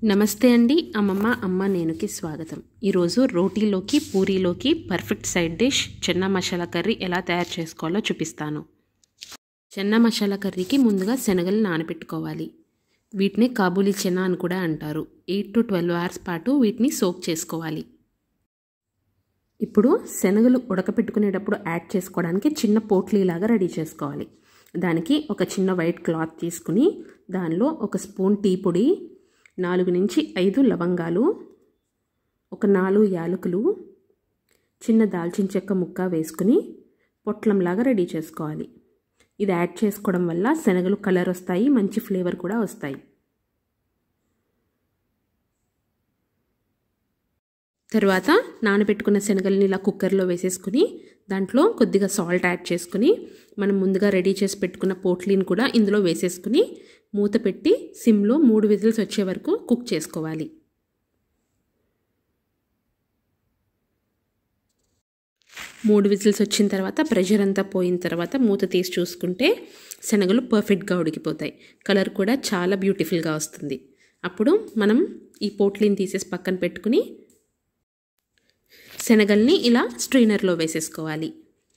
నమస్తే అండి అమ్మమ్మ అమ్మ నేనుకి స్వాగతం ఈరోజు రోటీలోకి పూరీలోకి perfect side dish chana masala curry ఎలా తయారు చేసుకోవాలో చూపిస్తాను చెన్నా మసాలా కర్రీకి ముందుగా శనగలు నానబెట్టుకోవాలి వీటిని కాబూలీ చెన్నా అని కూడా అంటారు ఎయిట్ టు ట్వెల్వ్ అవర్స్ పాటు వీటిని సోక్ చేసుకోవాలి ఇప్పుడు శనగలు ఉడకపెట్టుకునేటప్పుడు యాడ్ చేసుకోవడానికి చిన్న పోట్లీలాగా రెడీ చేసుకోవాలి దానికి ఒక చిన్న వైట్ క్లాత్ తీసుకుని దానిలో ఒక స్పూన్ టీ పొడి నాలుగు నుంచి ఐదు లవంగాలు ఒక నాలుగు యాలకులు చిన్న దాల్చిన చెక్క ముక్క వేసుకుని పొట్లంలాగా రెడీ చేసుకోవాలి ఇది యాడ్ చేసుకోవడం వల్ల శనగలు కలర్ వస్తాయి మంచి ఫ్లేవర్ కూడా వస్తాయి తర్వాత నానబెట్టుకున్న శనగల్ని ఇలా కుక్కర్లో వేసేసుకుని దాంట్లో కొద్దిగా సాల్ట్ యాడ్ చేసుకుని మనం ముందుగా రెడీ చేసి పెట్టుకున్న పోట్లీని కూడా ఇందులో వేసేసుకుని మూత పెట్టి సిమ్లో మూడు విజిల్స్ వచ్చే వరకు కుక్ చేసుకోవాలి మూడు విజిల్స్ వచ్చిన తర్వాత ప్రెషర్ అంతా పోయిన తర్వాత మూత తీసి చూసుకుంటే శనగలు పర్ఫెక్ట్గా ఉడికిపోతాయి కలర్ కూడా చాలా బ్యూటిఫుల్గా వస్తుంది అప్పుడు మనం ఈ పోట్లీని తీసేసి పక్కన పెట్టుకుని శనగల్ని ఇలా స్ట్రైనర్లో వేసేసుకోవాలి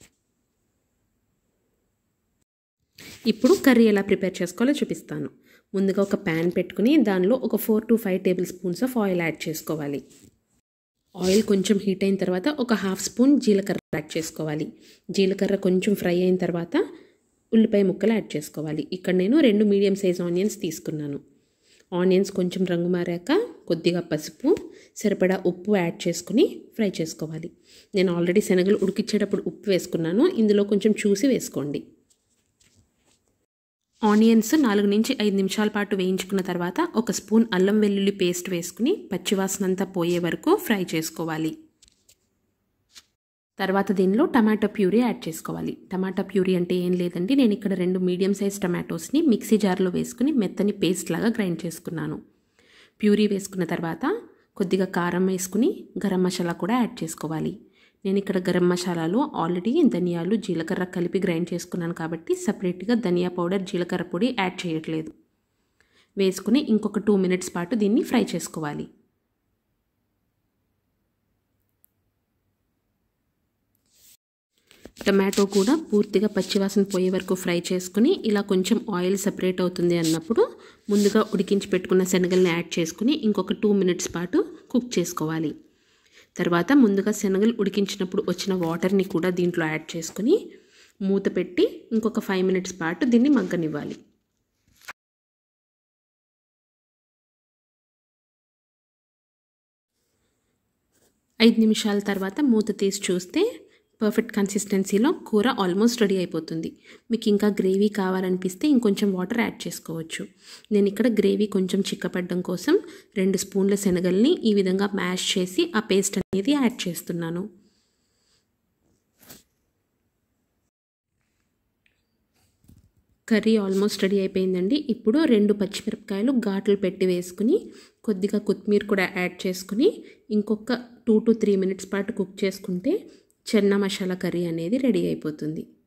ఇప్పుడు కర్రీ ఎలా ప్రిపేర్ చేసుకోవాలో చూపిస్తాను ముందుగా ఒక ప్యాన్ పెట్టుకుని దానిలో ఒక four to five tablespoons of oil add చేసుకోవాలి ఆయిల్ కొంచెం హీట్ అయిన తర్వాత ఒక హాఫ్ స్పూన్ జీలకర్ర యాడ్ చేసుకోవాలి జీలకర్ర కొంచెం ఫ్రై అయిన తర్వాత ఉల్లిపాయ ముక్కలు యాడ్ చేసుకోవాలి ఇక్కడ నేను రెండు మీడియం సైజ్ ఆనియన్స్ తీసుకున్నాను ఆనియన్స్ కొంచెం రంగు మారాక కొద్దిగా పసుపు సరిపడా ఉప్పు యాడ్ చేసుకుని ఫ్రై చేసుకోవాలి నేను ఆల్రెడీ శనగలు ఉడికిచ్చేటప్పుడు ఉప్పు వేసుకున్నాను ఇందులో కొంచెం చూసి వేసుకోండి ఆనియన్స్ నాలుగు నుంచి ఐదు నిమిషాల పాటు వేయించుకున్న తర్వాత ఒక స్పూన్ అల్లం వెల్లుల్లి పేస్ట్ వేసుకుని పచ్చివాసన అంతా పోయే వరకు ఫ్రై చేసుకోవాలి తర్వాత దీనిలో టమాటో ప్యూరీ యాడ్ చేసుకోవాలి టమాటా ప్యూరీ అంటే ఏం లేదండి నేను ఇక్కడ రెండు మీడియం సైజ్ టమాటోస్ని మిక్సీ జార్లో వేసుకుని మెత్తని పేస్ట్ లాగా గ్రైండ్ చేసుకున్నాను ప్యూరీ వేసుకున్న తర్వాత కొద్దిగా కారం వేసుకుని గరం మసాలా కూడా యాడ్ చేసుకోవాలి నేను ఇక్కడ గరం మసాలాలో ఆల్రెడీ ధనియాలు జీలకర్ర కలిపి గ్రైండ్ చేసుకున్నాను కాబట్టి సపరేట్గా ధనియా పౌడర్ జీలకర్ర పొడి యాడ్ చేయట్లేదు వేసుకుని ఇంకొక టూ మినిట్స్ పాటు దీన్ని ఫ్రై చేసుకోవాలి టమాటో కూడా పూర్తిగా పచ్చివాసన పోయే వరకు ఫ్రై చేసుకుని ఇలా కొంచెం ఆయిల్ సపరేట్ అవుతుంది అన్నప్పుడు ముందుగా ఉడికించి పెట్టుకున్న శనగల్ని యాడ్ చేసుకుని ఇంకొక టూ మినిట్స్ పాటు కుక్ చేసుకోవాలి తర్వాత ముందుగా శనగలు ఉడికించినప్పుడు వచ్చిన వాటర్ని కూడా దీంట్లో యాడ్ చేసుకుని మూత పెట్టి ఇంకొక ఫైవ్ మినిట్స్ పాటు దీన్ని మగ్గనివ్వాలి ఐదు నిమిషాల తర్వాత మూత తీసి చూస్తే పర్ఫెక్ట్ కన్సిస్టెన్సీలో కూర ఆల్మోస్ట్ రెడీ అయిపోతుంది మీకు ఇంకా గ్రేవీ కావాలనిపిస్తే ఇంకొంచెం వాటర్ యాడ్ చేసుకోవచ్చు నేను ఇక్కడ గ్రేవీ కొంచెం చిక్కపడడం కోసం రెండు స్పూన్ల శనగల్ని ఈ విధంగా మ్యాష్ చేసి ఆ పేస్ట్ అనేది యాడ్ చేస్తున్నాను కర్రీ ఆల్మోస్ట్ రెడీ అయిపోయిందండి ఇప్పుడు రెండు పచ్చిమిరపకాయలు ఘాట్లు పెట్టి వేసుకుని కొద్దిగా కొత్తిమీర కూడా యాడ్ చేసుకుని ఇంకొక టూ టు త్రీ మినిట్స్ పాటు కుక్ చేసుకుంటే చెన్న మసాలా కర్రీ అనేది రెడీ అయిపోతుంది